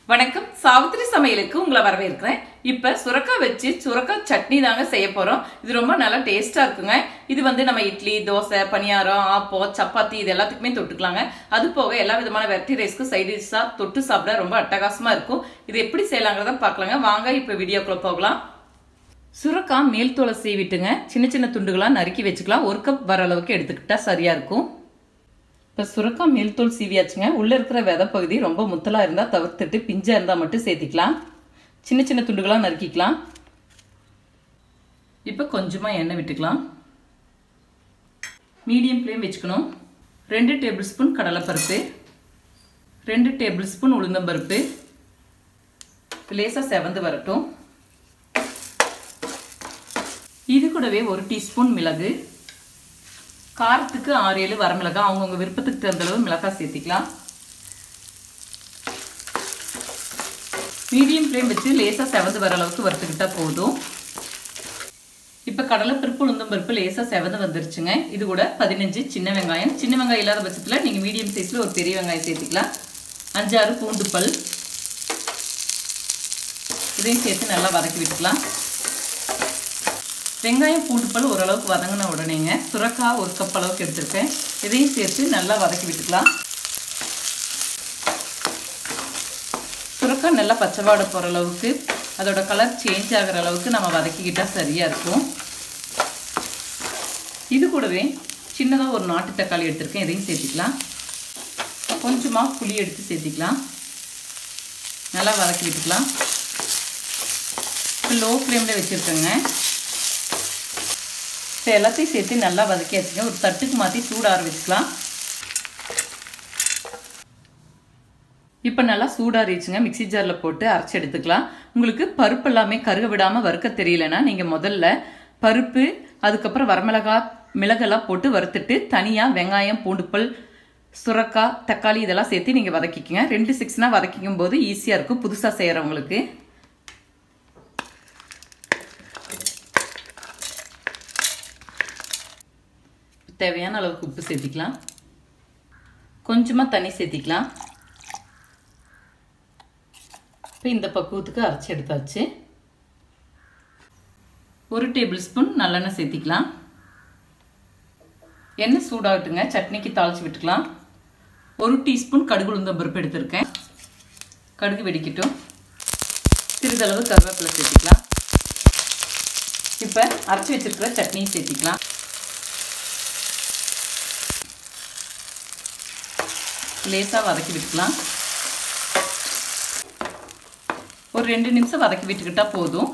வணக்கம் சாவித்திரி சமையலுக்கு உங்களை வரவேற்கிறேன் இப்ப சுரக்காய் வச்சு சுரக்காய் சட்னி தாங்க செய்ய போறோம் இது ரொம்ப நல்லா டேஸ்டா இருக்குங்க இது வந்து நம்ம இட்லி தோசை பணியாரம் ஆப்பம் சப்பாத்தி இது எல்லாத்துக்குமே தொட்டுக்கலாங்க அது போக எல்லா விதமான வெரைட்டி ரைஸ்க்கும் சைட் டிஷ்ஷா தொட்டு சாப்பிட ரொம்ப அட்டகாசமா இருக்கும் இது எப்படி செய்யலாங்கிறத பார்க்கலாங்க வாங்க இப்ப வீடியோக்குள்ள போகலாம் சுரக்காய் மேல் தோலை சீவிட்டுங்க சின்ன சின்ன துண்டுகளா நறுக்கி வச்சுக்கலாம் ஒரு கப் வர அளவுக்கு எடுத்துக்கிட்டா சரியா இருக்கும் இப்போ சுரக்காய் மேல் தோல் சீவியாச்சுங்க உள்ளே இருக்கிற விதை பகுதி ரொம்ப முத்தலாக இருந்தால் தவிர்த்துட்டு பிஞ்சாக இருந்தால் மட்டும் சேர்த்திக்கலாம் சின்ன சின்ன துண்டுகளாக நறுக்கிக்கலாம் இப்போ கொஞ்சமாக எண்ணெய் விட்டுக்கலாம் மீடியம் ஃப்ளேம் வச்சுக்கணும் ரெண்டு டேபிள் ஸ்பூன் கடலைப்பருப்பு ரெண்டு டேபிள் ஸ்பூன் உளுந்தம்பருப்பு லேசாக செவந்து வரட்டும் இது கூடவே ஒரு டீஸ்பூன் மிளகு காரத்துக்கு ஆறு ஏழு வரமிளகாய் அவங்கவுங்க விருப்பத்துக்கு தகுந்த அளவு மிளகாய் சேர்த்திக்கலாம் மீடியம் ஃப்ளேம் வச்சு லேசாக செவந்து வர அளவுக்கு வறுத்துக்கிட்டா போதும் இப்போ கடலைப்பருப்பு உளுந்தம்பருப்பு லேசாக செவந்து வந்துருச்சுங்க இது கூட பதினஞ்சு சின்ன வெங்காயம் சின்ன வெங்காயம் இல்லாத பட்சத்தில் நீங்கள் மீடியம் சைஸில் ஒரு பெரிய வெங்காயம் சேர்த்துக்கலாம் அஞ்சாறு பூண்டு பல் இதையும் சேர்த்து நல்லா வதக்கி விட்டுக்கலாம் வெங்காயம் பூண்டு பல் ஓரளவுக்கு வதங்கின உடனேங்க சுரக்காய் ஒரு கப் அளவுக்கு எடுத்திருக்கேன் இதையும் சேர்த்து நல்லா வதக்கி விட்டுக்கலாம் சுரக்காய் நல்லா பச்சை வாடை போகிற அளவுக்கு அதோட கலர் சேஞ்ச் ஆகிற அளவுக்கு நம்ம வதக்கிக்கிட்டால் சரியாக இருக்கும் இது கூடவே சின்னதாக ஒரு நாட்டு தக்காளி எடுத்திருக்கேன் இதையும் சேர்த்துக்கலாம் கொஞ்சமாக புளி எடுத்து சேர்த்திக்கலாம் நல்லா வதக்கி விட்டுக்கலாம் லோ ஃப்ளேமில் வச்சுருக்கேங்க இப்போ எல்லாத்தையும் சேர்த்து நல்லா வதக்கி வச்சுங்க ஒரு தட்டுக்கு மாற்றி சூட ஆரம்பிச்சுக்கலாம் இப்போ நல்லா சூடாறிச்சுங்க மிக்சி ஜாரில் போட்டு அரைச்சி எடுத்துக்கலாம் உங்களுக்கு பருப்பு எல்லாமே கருக விடாமல் வறுக்க தெரியலனா நீங்கள் முதல்ல பருப்பு அதுக்கப்புறம் வரமிளகாய் மிளகெல்லாம் போட்டு வறுத்துட்டு தனியாக வெங்காயம் பூண்டுப்பல் சுரக்காய் தக்காளி இதெல்லாம் சேர்த்து நீங்கள் வதக்கிக்கங்க ரெண்டு சிக்ஸ்னால் வதக்கிக்கும் போது ஈஸியாக இருக்கும் புதுசாக செய்கிறவங்களுக்கு தேவையான அளவுக்கு உப்பு சேர்த்திக்கலாம் கொஞ்சமாக தண்ணி சேர்த்திக்கலாம் இப்போ இந்த பக்குவத்துக்கு அரைச்சி எடுத்தாச்சு ஒரு டேபிள் ஸ்பூன் நல்லெண்ணெய் சேர்த்திக்கலாம் எண்ணெய் சூடாகட்டுங்க சட்னிக்கு தாளித்து விட்டுக்கலாம் ஒரு டீஸ்பூன் கடுகு உளுந்தம் பருப்பு எடுத்திருக்கேன் கடுகு வெடிக்கட்டும் சிறிதளவு கருவேப்பிலை சேர்த்திக்கலாம் இப்போ அரைச்சி வச்சிருக்கிற சட்னியும் சேர்த்திக்கலாம் லேசாக வதக்கி விட்டுக்கலாம் ஒரு ரெண்டு நிமிஷம் வதக்கி விட்டுக்கிட்டா போதும்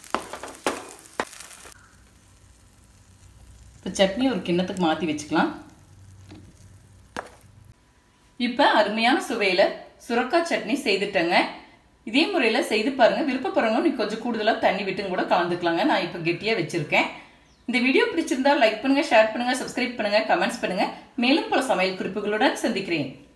இப்போ சட்னி ஒரு கிண்ணத்துக்கு மாற்றி வச்சுக்கலாம் இப்போ அருமையான சுவையில் சுரக்காய் சட்னி செய்துட்டேங்க இதே முறையில் செய்து பாருங்கள் விருப்பப்படுறவங்க நீ கொஞ்சம் கூடுதலாக தண்ணி விட்டுங்க கூட கலந்துக்கலாங்க நான் இப்போ கெட்டியாக வச்சுருக்கேன் இந்த வீடியோ பிடிச்சிருந்தா லைக் பண்ணுங்கள் ஷேர் பண்ணுங்கள் சப்ஸ்கிரைப் பண்ணுங்கள் கமெண்ட்ஸ் பண்ணுங்கள் மேலும் பல சமையல் குறிப்புகளுடன் சந்திக்கிறேன்